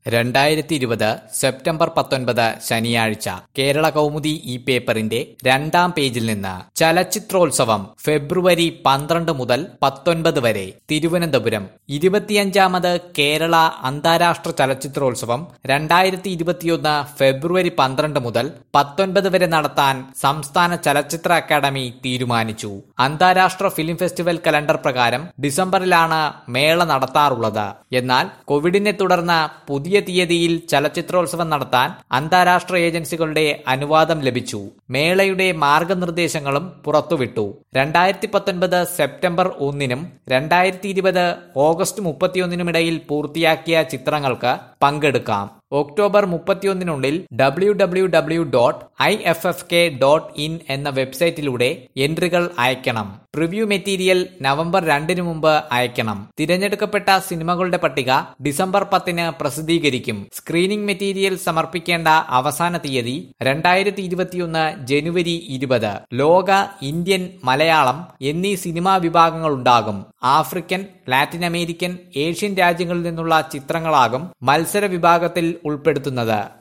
രണ്ടായിരത്തി ഇരുപത് സെപ്റ്റംബർ പത്തൊൻപത് ശനിയാഴ്ച കേരള കൗമുദി ഈ പേപ്പറിന്റെ രണ്ടാം പേജിൽ നിന്ന് ചലച്ചിത്രോത്സവം ഫെബ്രുവരി പന്ത്രണ്ട് മുതൽ പത്തൊൻപത് വരെ തിരുവനന്തപുരം ഇരുപത്തിയഞ്ചാമത് കേരള അന്താരാഷ്ട്ര ചലച്ചിത്രോത്സവം രണ്ടായിരത്തി ഇരുപത്തിയൊന്ന് ഫെബ്രുവരി പന്ത്രണ്ട് മുതൽ പത്തൊൻപത് വരെ നടത്താൻ സംസ്ഥാന ചലച്ചിത്ര അക്കാദമി തീരുമാനിച്ചു അന്താരാഷ്ട്ര ഫിലിം ഫെസ്റ്റിവൽ കലണ്ടർ പ്രകാരം ഡിസംബറിലാണ് മേള നടത്താറുള്ളത് എന്നാൽ കോവിഡിനെ തുടർന്ന് പുതിയ തീയതിയിൽ ചലച്ചിത്രോത്സവം നടത്താൻ അന്താരാഷ്ട്ര ഏജൻസികളുടെ അനുവാദം ലഭിച്ചു മേളയുടെ മാർഗനിർദ്ദേശങ്ങളും പുറത്തുവിട്ടു രണ്ടായിരത്തി പത്തൊൻപത് സെപ്റ്റംബർ ഒന്നിനും രണ്ടായിരത്തി ഇരുപത് ഓഗസ്റ്റ് മുപ്പത്തിയൊന്നിനുമിടയിൽ പൂർത്തിയാക്കിയ ചിത്രങ്ങൾക്ക് പങ്കെടുക്കാം ഒക്ടോബർ മുപ്പത്തിയൊന്നിനുള്ളിൽ W W W dot I F F K dot in എന്ന വെബ്സൈറ്റിലൂടെ എൻട്രികൾ അയക്കണം പ്രിവ്യൂ മെറ്റീരിയൽ നവംബർ രണ്ടിനു മുമ്പ് അയക്കണം തിരഞ്ഞെടുക്കപ്പെട്ട സിനിമകളുടെ പട്ടിക ഡിസംബർ പത്തിന് പ്രസിദ്ധീകരിക്കും സ്ക്രീനിംഗ് മെറ്റീരിയൽ സമർപ്പിക്കേണ്ട അവസാന തീയതി രണ്ടായിരത്തി ഇരുപത്തിയൊന്ന് ജനുവരി ഇരുപത് ലോക ഇന്ത്യൻ മലയാളം എന്നീ സിനിമാ വിഭാഗങ്ങളുണ്ടാകും ആഫ്രിക്കൻ ലാറ്റിൻ അമേരിക്കൻ ഏഷ്യൻ രാജ്യങ്ങളിൽ നിന്നുള്ള ചിത്രങ്ങളാകും മത്സര വിഭാഗത്തിൽ ഉൾപ്പെടുത്തുന്നത്